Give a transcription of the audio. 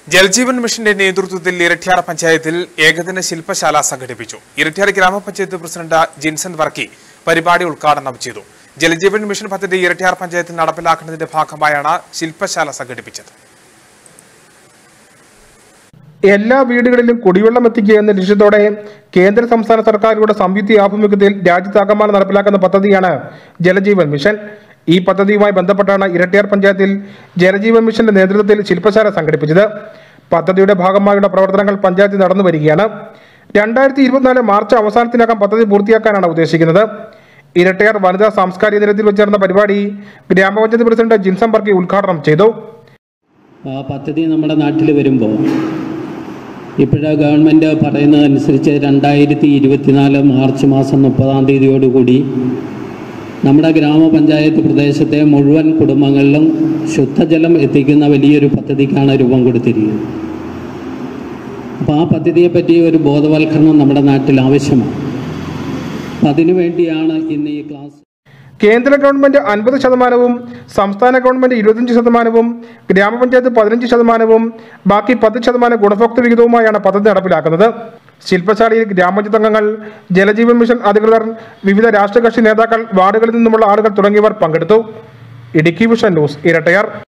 ജൽജീവൻ മിഷന്റെ നേതൃത്വത്തിൽ ഇരട്ടിയാർ പഞ്ചായത്തിൽ ഏകദിന ശില്പശാല സംഘടിപ്പിച്ചു ഇരട്ടിയാർ ഗ്രാമപഞ്ചായത്ത് പ്രസിഡന്റ് ജിൻസൺ വർക്കി പരിപാടി ഉദ്ഘാടനം ചെയ്തു ജലജീവൻ മിഷൻ പദ്ധതി ഇരട്ടിയാർ പഞ്ചായത്തിൽ നടപ്പിലാക്കുന്നതിന്റെ ഭാഗമായാണ് ശില്പശാല സംഘടിപ്പിച്ചത് എല്ലാ വീടുകളിലും കുടിവെള്ളം എത്തിക്കുക എന്ന ലക്ഷ്യത്തോടെ കേന്ദ്ര സംസ്ഥാന സർക്കാരുകളുടെ സംയുക്ത ആഭിമുഖ്യത്തിൽ രാജ്യത്താകമാനം നടപ്പിലാക്കുന്ന പദ്ധതിയാണ് ജലജീവൻ മിഷൻ ഈ പദ്ധതിയുമായി ബന്ധപ്പെട്ടാണ് ഇരട്ടിയാർ പഞ്ചായത്തിൽ ജലജീവൻ മിഷന്റെ നേതൃത്വത്തിൽ ശില്പശാല സംഘടിപ്പിച്ചത് പദ്ധതിയുടെ ഭാഗമായുള്ള പ്രവർത്തനങ്ങൾ പഞ്ചായത്തിൽ നടന്നു വരികയാണ് രണ്ടായിരത്തി ഇരുപത്തിനാല് മാർച്ച് അവസാനത്തിനകം പദ്ധതി പൂർത്തിയാക്കാനാണ് ഉദ്ദേശിക്കുന്നത് ഇരട്ടയാർ വനിതാ സാംസ്കാരിക നിരത്തിൽ വെച്ച് നടന്ന പരിപാടി ഗ്രാമപഞ്ചായത്ത് പ്രസിഡന്റ് ജിൻസം ബർക്കി ഉദ്ഘാടനം ചെയ്തു ആ പദ്ധതി നമ്മുടെ നാട്ടിൽ വരുമ്പോൾ ഇപ്പോഴ ഗവൺമെൻറ് പറയുന്നതനുസരിച്ച് രണ്ടായിരത്തി ഇരുപത്തിനാല് മാർച്ച് മാസം മുപ്പതാം തീയതിയോടുകൂടി നമ്മുടെ ഗ്രാമപഞ്ചായത്ത് പ്രദേശത്തെ മുഴുവൻ കുടുംബങ്ങളിലും ശുദ്ധജലം എത്തിക്കുന്ന വലിയൊരു പദ്ധതിക്കാണ് രൂപം കൊടുത്തിരിക്കുന്നത് അപ്പോൾ ആ പദ്ധതിയെപ്പറ്റി ഒരു ബോധവൽക്കരണം നമ്മുടെ നാട്ടിൽ ആവശ്യമാണ് അപ്പം അതിനു വേണ്ടിയാണ് ഇന്ന് ഈ ക്ലാസ് കേന്ദ്ര ഗവൺമെന്റ് അൻപത് ശതമാനവും സംസ്ഥാന ഗവൺമെന്റ് ഇരുപത്തിയഞ്ച് ശതമാനവും ഗ്രാമപഞ്ചായത്ത് പതിനഞ്ച് ശതമാനവും ബാക്കി പത്ത് ശതമാനം ഗുണഭോക്തൃ വിഹിതവുമായാണ് പദ്ധതി നടപ്പിലാക്കുന്നത് ശില്പശാലയിൽ ഗ്രാമപഞ്ചായത്ത് അംഗങ്ങൾ ജലജീവൻ മിഷൻ അധികൃതർ വിവിധ രാഷ്ട്രീയ കക്ഷി നേതാക്കൾ വാർഡുകളിൽ നിന്നുമുള്ള ആളുകൾ തുടങ്ങിയവർ പങ്കെടുത്തു ഇടുക്കി വിഷൻ ന്യൂസ് ഇരട്ടയാർ